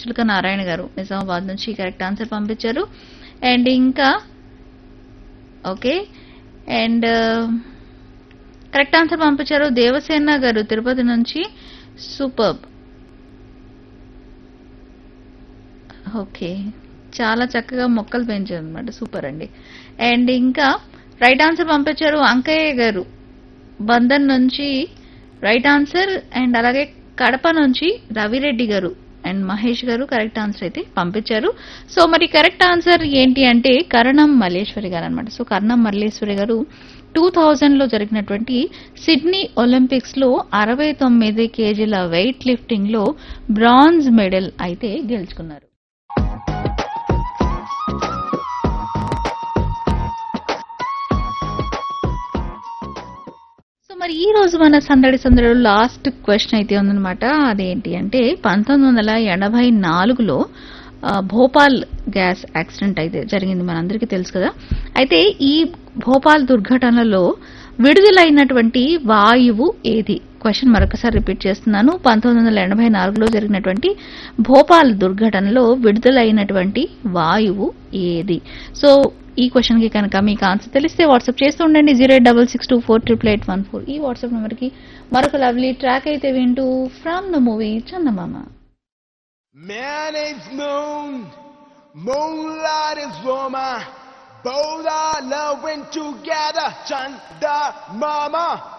చిలుక నారాయణ గారు నిజామాబాద్ నుంచి correct answer పంపించారు అండ్ ఇంకా ఓకే అండ్ కరెక్ట్ ఆన్సర్ పంపించారు దేవసేన గారు తిరుపతి నుంచి సూపర్ ఓకే చాలా చక్కగా మొక్కలు పెంచారు అనమాట సూపర్ అండి అండ్ ఇంకా రైట్ ఆన్సర్ పంపించారు అంకయ్య గారు బంధన్ నుంచి రైట్ ఆన్సర్ అండ్ అలాగే కడప నుంచి రవిరెడ్డి గారు అండ్ మహేష్ గారు కరెక్ట్ ఆన్సర్ అయితే పంపించారు సో మరి కరెక్ట్ ఆన్సర్ ఏంటి అంటే కరణం మల్లేశ్వరి గారు అనమాట సో కరణం మల్లేశ్వరి గారు టూ థౌజండ్ లో జరిగినటువంటి సిడ్నీ ఒలింపిక్స్ లో అరవై తొమ్మిది కేజీల వెయిట్ లిఫ్టింగ్ లో బ్రాంజ్ మెడల్ అయితే గెలుచుకున్నారు సో మరి ఈ రోజు మన సందడి సందడిలో లాస్ట్ క్వశ్చన్ అయితే ఉందన్నమాట అదేంటి అంటే పంతొమ్మిది వందల ఎనభై నాలుగులో ఆ, భోపాల్ గ్యాస్ యాక్సిడెంట్ అయితే జరిగింది మనందరికీ తెలుసు కదా అయితే ఈ భోపాల్ దుర్ఘటనలో విడుదలైనటువంటి వాయువు ఏది క్వశ్చన్ మరొకసారి రిపీట్ చేస్తున్నాను పంతొమ్మిది వందల ఎనభై నాలుగులో జరిగినటువంటి భోపాల్ దుర్ఘటనలో విడుదలైనటువంటి వాయువు ఏది సో ఈ క్వశ్చన్ కి కనుక మీకు ఆన్సర్ తెలిస్తే వాట్సాప్ చేస్తూ ఉండండి zero eight double six two four triple eight one four ఈ వాట్సాప్ నెంబర్ కి మరొక లవ్లీ ట్రాక్ అయితే వింటూ from the movie Chandamama Man is moon, moonlight is woman. Both are loving together, Chanda Mama.